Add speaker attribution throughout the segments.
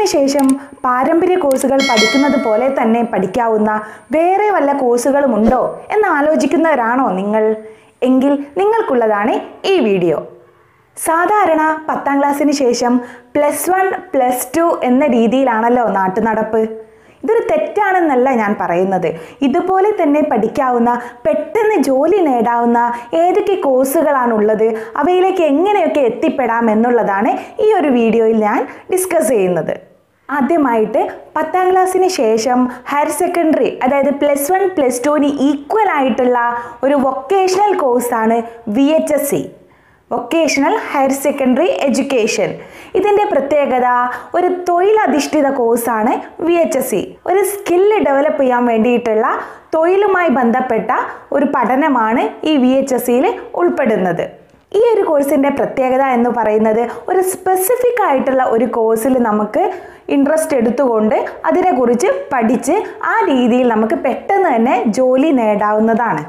Speaker 1: ക്ലാസ്സിന് ശേഷം പാരമ്പര്യ കോഴ്സുകൾ പഠിക്കുന്നത് പോലെ തന്നെ പഠിക്കാവുന്ന വേറെ വല്ല കോഴ്സുകളുമുണ്ടോ എന്ന് ആലോചിക്കുന്നവരാണോ നിങ്ങൾ എങ്കിൽ നിങ്ങൾക്കുള്ളതാണ് ഈ വീഡിയോ സാധാരണ പത്താം ക്ലാസ്സിന് ശേഷം പ്ലസ് വൺ പ്ലസ് ടു എന്ന രീതിയിലാണല്ലോ നാട്ടുനടപ്പ് ഇതൊരു തെറ്റാണെന്നല്ല ഞാൻ പറയുന്നത് ഇതുപോലെ തന്നെ പഠിക്കാവുന്ന പെട്ടെന്ന് ജോലി നേടാവുന്ന ഏതൊക്കെ കോഴ്സുകളാണുള്ളത് അവയിലേക്ക് എങ്ങനെയൊക്കെ എത്തിപ്പെടാം എന്നുള്ളതാണ് ഈ ഒരു വീഡിയോയിൽ ഞാൻ ഡിസ്കസ് ചെയ്യുന്നത് ആദ്യമായിട്ട് പത്താം ക്ലാസ്സിന് ശേഷം ഹയർ സെക്കൻഡറി അതായത് പ്ലസ് വൺ പ്ലസ് ടുവിന് ഈക്വൽ ആയിട്ടുള്ള ഒരു വൊക്കേഷണൽ കോഴ്സാണ് V H S C vocational higher secondary education ഇതിൻ്റെ പ്രത്യേകത ഒരു തൊഴിലധിഷ്ഠിത കോഴ്സാണ് വി എച്ച് എസ് സി ഒരു സ്കില്ല് ഡെവലപ്പ് ചെയ്യാൻ വേണ്ടിയിട്ടുള്ള തൊഴിലുമായി ബന്ധപ്പെട്ട ഒരു പഠനമാണ് ഈ വി എച്ച് എസ് സിയിൽ ഉൾപ്പെടുന്നത് ഈ ഒരു കോഴ്സിൻ്റെ പ്രത്യേകത എന്ന് പറയുന്നത് ഒരു സ്പെസിഫിക് ആയിട്ടുള്ള ഒരു കോഴ്സിൽ നമുക്ക് ഇൻട്രസ്റ്റ് എടുത്തുകൊണ്ട് അതിനെക്കുറിച്ച് പഠിച്ച് ആ രീതിയിൽ നമുക്ക് പെട്ടെന്ന് തന്നെ ജോലി നേടാവുന്നതാണ്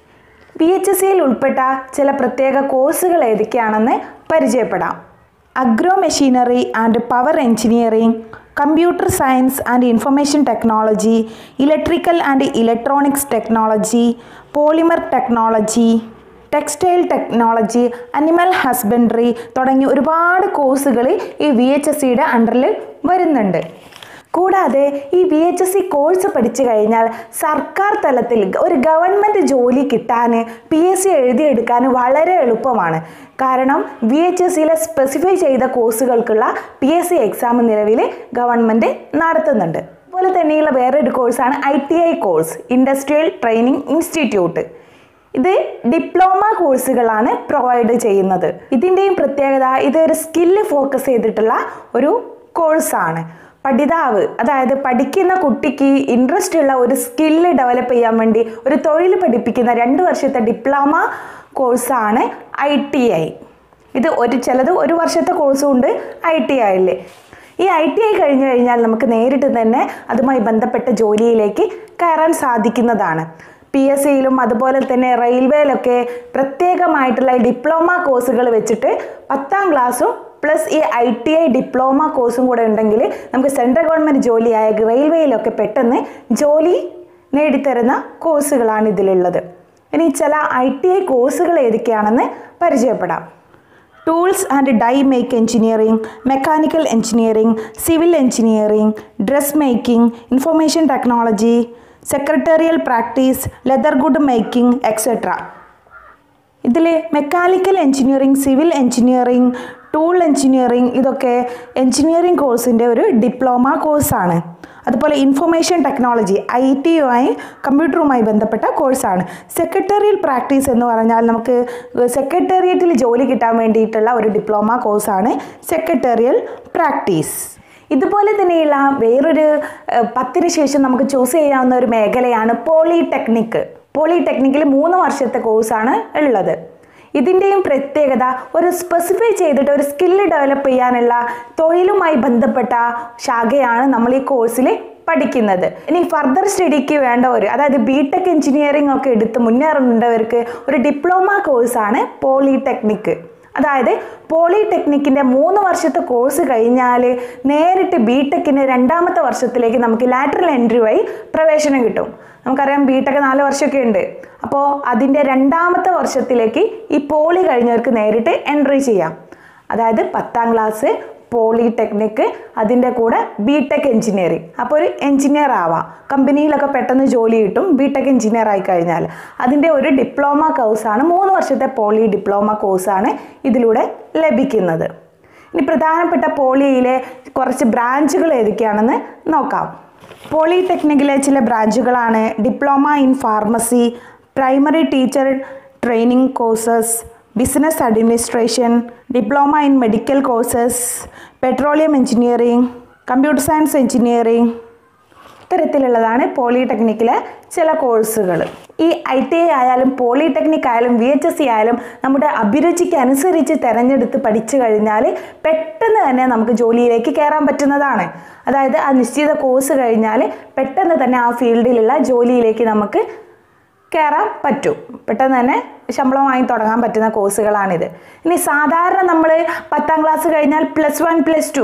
Speaker 1: പി എച്ച് എസ് സിയിൽ ഉൾപ്പെട്ട ചില പ്രത്യേക കോഴ്സുകൾ ഏതൊക്കെയാണെന്ന് പരിചയപ്പെടാം agro machinery and power engineering computer science and information technology electrical and electronics technology polymer technology textile technology animal husbandry തുടങ്ങി ഒരുപാട് കോഴ്സുകൾ ഈ വി എച്ച് എസ് സിയുടെ അണ്ടറിൽ വരുന്നുണ്ട് കൂടാതെ ഈ V H S C course പഠിച്ചു കഴിഞ്ഞാൽ സർക്കാർ തലത്തിൽ ഒരു ഗവൺമെൻറ് ജോലി കിട്ടാൻ പി എസ് സി എഴുതിയെടുക്കാൻ വളരെ എളുപ്പമാണ് കാരണം വി എച്ച് എസ് സിയിലെ സ്പെസിഫൈ ചെയ്ത കോഴ്സുകൾക്കുള്ള പി എസ് സി എക്സാം നിലവിൽ ഗവൺമെൻറ് നടത്തുന്നുണ്ട് അതുപോലെ തന്നെയുള്ള വേറൊരു കോഴ്സാണ് I T I course industrial training institute ഇത് ഡിപ്ലോമ കോഴ്സുകളാണ് പ്രൊവൈഡ് ചെയ്യുന്നത് ഇതിൻ്റെയും പ്രത്യേകത ഇത് ഒരു സ്കില്ല് ഫോക്കസ് ചെയ്തിട്ടുള്ള ഒരു കോഴ്സാണ് പഠിതാവ് അതായത് പഠിക്കുന്ന കുട്ടിക്ക് ഇൻട്രസ്റ്റ് ഉള്ള ഒരു സ്കില്ല് ഡെവലപ്പ് ചെയ്യാൻ വേണ്ടി ഒരു തൊഴിൽ പഠിപ്പിക്കുന്ന രണ്ട് വർഷത്തെ ഡിപ്ലോമ കോഴ്സാണ് ഐ ടി ഐ ഇത് ഒരു ചിലത് ഒരു വർഷത്തെ കോഴ്സും ഉണ്ട് ഐ ടി ഐയിൽ ഈ ഐ ടി ഐ കഴിഞ്ഞു കഴിഞ്ഞാൽ നമുക്ക് നേരിട്ട് തന്നെ അതുമായി ബന്ധപ്പെട്ട ജോലിയിലേക്ക് കയറാൻ സാധിക്കുന്നതാണ് പി എസ് സിയിലും അതുപോലെ തന്നെ റെയിൽവേയിലൊക്കെ പ്രത്യേകമായിട്ടുള്ള ഡിപ്ലോമ കോഴ്സുകൾ വെച്ചിട്ട് പത്താം ക്ലാസ്സും പ്ലസ് ഈ ഐ ടി ഐ ഡിപ്ലോമ കോഴ്സും കൂടെ ഉണ്ടെങ്കിൽ നമുക്ക് സെൻട്രൽ ഗവൺമെൻറ് ജോലിയായ റെയിൽവേയിലൊക്കെ പെട്ടെന്ന് ജോലി നേടിത്തരുന്ന കോഴ്സുകളാണ് ഇതിലുള്ളത് ഇനി ചില ഐ ടി ഐ കോഴ്സുകൾ ഏതൊക്കെയാണെന്ന് പരിചയപ്പെടാം tools and die make engineering mechanical engineering civil engineering dress making information technology secretarial practice leather good making etcetera ഇതിൽ mechanical engineering civil engineering tool engineering ഇതൊക്കെ എഞ്ചിനീയറിംഗ് കോഴ്സിൻ്റെ ഒരു ഡിപ്ലോമ കോഴ്സാണ് അതുപോലെ ഇൻഫർമേഷൻ ടെക്നോളജി ഐ ടിയുമായി കമ്പ്യൂട്ടറുമായി ബന്ധപ്പെട്ട കോഴ്സാണ് സെക്രട്ടേറിയൽ പ്രാക്ടീസ് എന്ന് പറഞ്ഞാൽ നമുക്ക് സെക്രട്ടേറിയറ്റിൽ ജോലി കിട്ടാൻ വേണ്ടിയിട്ടുള്ള ഒരു ഡിപ്ലോമ കോഴ്സാണ് സെക്രട്ടേറിയൽ പ്രാക്ടീസ് ഇതുപോലെ തന്നെയുള്ള വേറൊരു ഏഹ്, പത്തിന് ശേഷം നമുക്ക് ചൂസ് ചെയ്യാവുന്ന ഒരു മേഖലയാണ് പോളിടെക്നിക്ക് പോളിടെക്നിക്കിൽ മൂന്ന് വർഷത്തെ കോഴ്സാണ് ഉള്ളത് ഇതിൻ്റെയും പ്രത്യേകത ഒരു സ്പെസിഫൈ ചെയ്തിട്ട് ഒരു സ്കില്ല് ഡെവലപ്പ് ചെയ്യാനുള്ള തൊഴിലുമായി ബന്ധപ്പെട്ട ശാഖയാണ് നമ്മൾ ഈ കോഴ്സിൽ പഠിക്കുന്നത് ഇനി ഫർദർ സ്റ്റഡിക്ക് വേണ്ടവർ അതായത് ബി ടെക് എഞ്ചിനീയറിംഗ് ഒക്കെ എടുത്ത് മുന്നേറുന്നവർക്ക് ഒരു ഡിപ്ലോമ കോഴ്സാണ് പോളിടെക്നിക്ക് അതായത് പോളിടെക്നിക്കിൻ്റെ മൂന്ന് വർഷത്തെ കോഴ്സ് കഴിഞ്ഞാൽ നേരിട്ട് ബി ടെക്കിന് രണ്ടാമത്തെ വർഷത്തിലേക്ക് നമുക്ക് ലാറ്ററൽ എൻട്രി വഴി പ്രവേശനം കിട്ടും നമുക്കറിയാം ബി ടെക് നാല് വർഷമൊക്കെ ഉണ്ട് അപ്പോൾ അതിൻ്റെ രണ്ടാമത്തെ വർഷത്തിലേക്ക് ഈ പോളി കഴിഞ്ഞവർക്ക് നേരിട്ട് എൻട്രി ചെയ്യാം അതായത് പത്താം ക്ലാസ് പോളിടെക്നിക്ക് അതിൻ്റെ കൂടെ ബി ടെക് എഞ്ചിനീയറിംഗ് അപ്പോൾ ഒരു എഞ്ചിനീയർ ആവാം കമ്പനിയിലൊക്കെ പെട്ടെന്ന് ജോലി കിട്ടും ബി ടെക് എഞ്ചിനീയർ ആയി കഴിഞ്ഞാൽ അതിൻ്റെ ഒരു ഡിപ്ലോമ കോഴ്സാണ് മൂന്ന് വർഷത്തെ പോളി ഡിപ്ലോമ കോഴ്സാണ് ഇതിലൂടെ ലഭിക്കുന്നത് ഇനി പ്രധാനപ്പെട്ട പോളിയിലെ കുറച്ച് ബ്രാഞ്ചുകൾ ഏതൊക്കെയാണെന്ന് നോക്കാം പോളിടെക്നിക്കിലെ ചില ബ്രാഞ്ചുകളാണ് diploma in pharmacy primary teacher training courses business administration diploma in medical courses petroleum engineering computer science engineering ഇത്തരത്തിലുള്ളതാണ് പോളിടെക്നിക്കിലെ ചില കോഴ്സുകൾ ഈ ഐ ടി ഐ ആയാലും പോളിടെക്നിക് ആയാലും വി എച്ച് എസ് സി ആയാലും നമ്മുടെ അഭിരുചിക്ക് അനുസരിച്ച് തിരഞ്ഞെടുത്ത് പഠിച്ചു കഴിഞ്ഞാൽ പെട്ടെന്ന് തന്നെ നമുക്ക് ജോലിയിലേക്ക് കയറാൻ പറ്റുന്നതാണ് അതായത് ആ നിശ്ചിത കോഴ്സ് കഴിഞ്ഞാൽ പെട്ടെന്ന് തന്നെ ആ ഫീൽഡിലുള്ള ജോലിയിലേക്ക് നമുക്ക് കയറാൻ പറ്റും പെട്ടെന്ന് തന്നെ ശമ്പളം വാങ്ങി തുടങ്ങാൻ പറ്റുന്ന കോഴ്സുകളാണിത് ഇനി സാധാരണ നമ്മൾ പത്താം ക്ലാസ് കഴിഞ്ഞാൽ പ്ലസ് വൺ പ്ലസ് ടു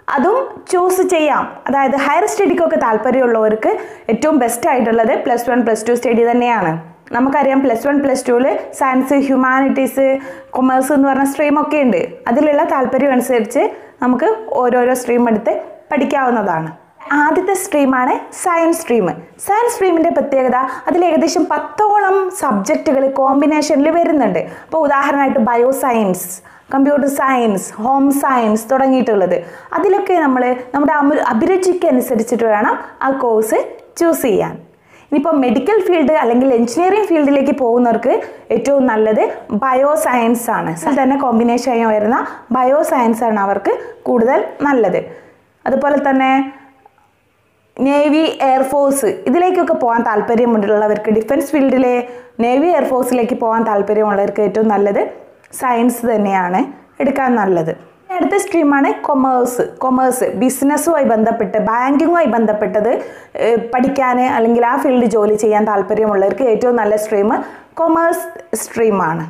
Speaker 1: അതും ചൂസ് ചെയ്യാം അതായത് ഹയർ സ്റ്റഡിക്കൊക്കെ താല്പര്യമുള്ളവർക്ക് ഏറ്റവും ബെസ്റ്റ് ആയിട്ടുള്ളത് plus one plus two study തന്നെയാണ് നമുക്കറിയാം പ്ലസ് വൺ പ്ലസ് ടുവിൽ സയൻസ് ഹ്യൂമാനിറ്റീസ് കൊമേഴ്സ് എന്ന് പറഞ്ഞ സ്ട്രീമൊക്കെ ഉണ്ട് അതിലുള്ള താല്പര്യം അനുസരിച്ച് നമുക്ക് ഓരോരോ സ്ട്രീം എടുത്ത് പഠിക്കാവുന്നതാണ് ആദ്യത്തെ സ്ട്രീമാണ് സയൻസ് സ്ട്രീം സയൻസ് സ്ട്രീമിൻ്റെ പ്രത്യേകത അതിൽ ഏകദേശം പത്തോളം സബ്ജക്റ്റുകൾ കോമ്പിനേഷനിൽ വരുന്നുണ്ട് അപ്പോൾ ഉദാഹരണമായിട്ട് bio science computer science home science തുടങ്ങിയിട്ടുള്ളത് അതിലൊക്കെ നമ്മൾ നമ്മുടെ അമു- അഭിരുചിക്ക് അനുസരിച്ചിട്ട് വേണം ആ കോഴ്സ് ചൂസ് ചെയ്യാൻ ഇനിയിപ്പോൾ മെഡിക്കൽ ഫീൽഡ് അല്ലെങ്കിൽ എഞ്ചിനീയറിംഗ് ഫീൽഡിലേക്ക് പോകുന്നവർക്ക് ഏറ്റവും നല്ലത് ബയോ സയൻസ് ആണ് അതിൽ തന്നെ കോമ്പിനേഷൻ ആയി വരുന്ന ബയോ സയൻസ് ആണ് അവർക്ക് കൂടുതൽ നല്ലത് അതുപോലെ തന്നെ നേവി എയർഫോഴ്സ് ഇതിലേക്കൊക്കെ പോകാൻ താല്പര്യമുള്ളവർക്ക് ഡിഫൻസ് ഫീൽഡിലെ നേവി എയർഫോഴ്സിലേക്ക് പോകാൻ താല്പര്യമുള്ളവർക്ക് ഏറ്റവും നല്ലത് സയൻസ് തന്നെയാണ് എടുക്കാൻ നല്ലത് അടുത്ത സ്ട്രീമാണ് കൊമേഴ്സ് കൊമേഴ്സ് ബിസിനസ്സുമായി ബന്ധപ്പെട്ട് ബാങ്കിങ്ങുമായി ബന്ധപ്പെട്ടത് ഏഹ്, പഠിക്കാൻ അല്ലെങ്കിൽ ആ ഫീൽഡിൽ ജോലി ചെയ്യാൻ താല്പര്യമുള്ളവർക്ക് ഏറ്റവും നല്ല സ്ട്രീം കൊമേഴ്സ് സ്ട്രീമാണ്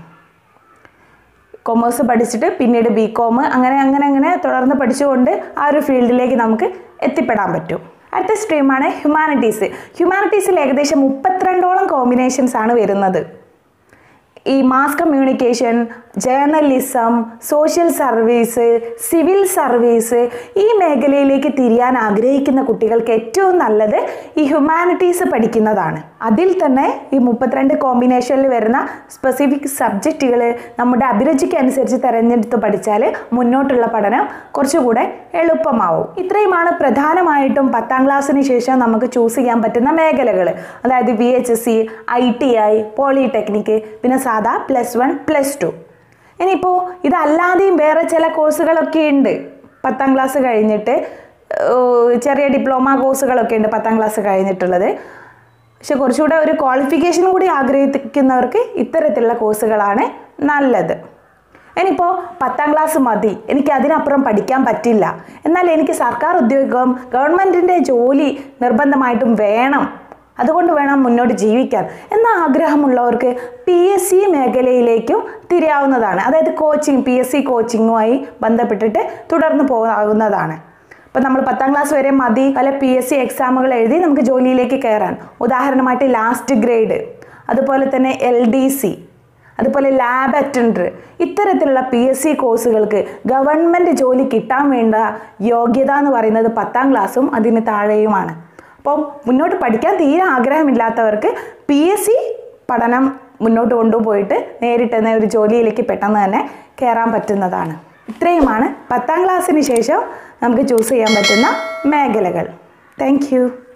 Speaker 1: കൊമേഴ്സ് പഠിച്ചിട്ട് പിന്നീട് ബി കോം അങ്ങനെ അങ്ങനെ അങ്ങനെ തുടർന്ന് പഠിച്ചുകൊണ്ട് ആ ഒരു ഫീൽഡിലേക്ക് നമുക്ക് എത്തിപ്പെടാൻ പറ്റും അടുത്ത സ്ട്രീമാണ് ഹ്യൂമാനിറ്റീസ് ഹ്യൂമാനിറ്റീസിൽ ഏകദേശം മുപ്പത്തിരണ്ടോളം കോമ്പിനേഷൻസ് ആണ് വരുന്നത് ഈ mass communication journalism social service civil service ഈ മേഖലയിലേക്ക് തിരിയാൻ ആഗ്രഹിക്കുന്ന കുട്ടികൾക്ക് ഏറ്റവും നല്ലത് ഈ ഹ്യൂമാനിറ്റീസ് പഠിക്കുന്നതാണ് അതിൽ തന്നെ ഈ മുപ്പത്തിരണ്ട് കോമ്പിനേഷനിൽ വരുന്ന സ്പെസിഫിക് സബ്ജക്റ്റുകൾ നമ്മുടെ അഭിരുചിക്ക് അനുസരിച്ച് തിരഞ്ഞെടുത്ത് പഠിച്ചാൽ മുന്നോട്ടുള്ള പഠനം കുറച്ചുകൂടെ എളുപ്പമാവും ഇത്രയുമാണ് പ്രധാനമായിട്ടും പത്താം ക്ലാസ്സിന് ശേഷം നമുക്ക് ചൂസ് ചെയ്യാൻ പറ്റുന്ന മേഖലകൾ അതായത് B H S C I T I polytechnic പിന്നെ സാധാ പ്ലസ് വൺ പ്ലസ് ടു ഇനിയിപ്പോൾ ഇതല്ലാതെയും വേറെ ചില കോഴ്സുകളൊക്കെ ഉണ്ട് പത്താം ക്ലാസ് കഴിഞ്ഞിട്ട് ഏഹ് ചെറിയ ഡിപ്ലോമ കോഴ്സുകളൊക്കെ ഉണ്ട് പത്താം ക്ലാസ് കഴിഞ്ഞിട്ടുള്ളത് പക്ഷെ കുറച്ചുകൂടെ ഒരു ക്വാളിഫിക്കേഷൻ കൂടി ആഗ്രഹിക്കുന്നവർക്ക് ഇത്തരത്തിലുള്ള കോഴ്സുകളാണ് നല്ലത് ഇനിയിപ്പോൾ പത്താം ക്ലാസ് മതി എനിക്ക് അതിനപ്പുറം പഠിക്കാൻ പറ്റില്ല എന്നാൽ എനിക്ക് സർക്കാർ ഉദ്യോഗം ഗവൺമെൻറ്റിൻ്റെ ജോലി നിർബന്ധമായിട്ടും വേണം അതുകൊണ്ട് വേണം മുന്നോട്ട് ജീവിക്കാൻ എന്ന ആഗ്രഹമുള്ളവർക്ക് പി എസ് സി മേഖലയിലേക്കും തിരിയാവുന്നതാണ് അതായത് കോച്ചിങ് പി എസ് സി കോച്ചിങ്ങുമായി ബന്ധപ്പെട്ടിട്ട് തുടർന്ന് പോകാവുന്നതാണ് ഇപ്പം നമ്മൾ പത്താം ക്ലാസ് വരെ മതി പല പി എസ് സി എക്സാമുകൾ എഴുതി നമുക്ക് ജോലിയിലേക്ക് കയറാൻ ഉദാഹരണമായിട്ട് ലാസ്റ്റ് ഗ്രേഡ് അതുപോലെ തന്നെ എൽ ഡി സി അതുപോലെ ലാബ് അറ്റൻഡർ ഇത്തരത്തിലുള്ള പി എസ് സി കോഴ്സുകൾക്ക് ഗവൺമെൻറ് ജോലി കിട്ടാൻ വേണ്ട യോഗ്യത എന്ന് പറയുന്നത് പത്താം ക്ലാസ്സും അതിന് താഴെയുമാണ് അപ്പോൾ മുന്നോട്ട് പഠിക്കാൻ തീരെ ആഗ്രഹമില്ലാത്തവർക്ക് പി എസ് സി പഠനം മുന്നോട്ട് കൊണ്ടുപോയിട്ട് നേരിട്ട് തന്നെ ഒരു ജോലിയിലേക്ക് പെട്ടെന്ന് തന്നെ കയറാൻ പറ്റുന്നതാണ് ഇത്രയുമാണ് പത്താം ക്ലാസ്സിന് ശേഷം നമുക്ക് ചൂസ് ചെയ്യാൻ പറ്റുന്ന മേഖലകൾ താങ്ക്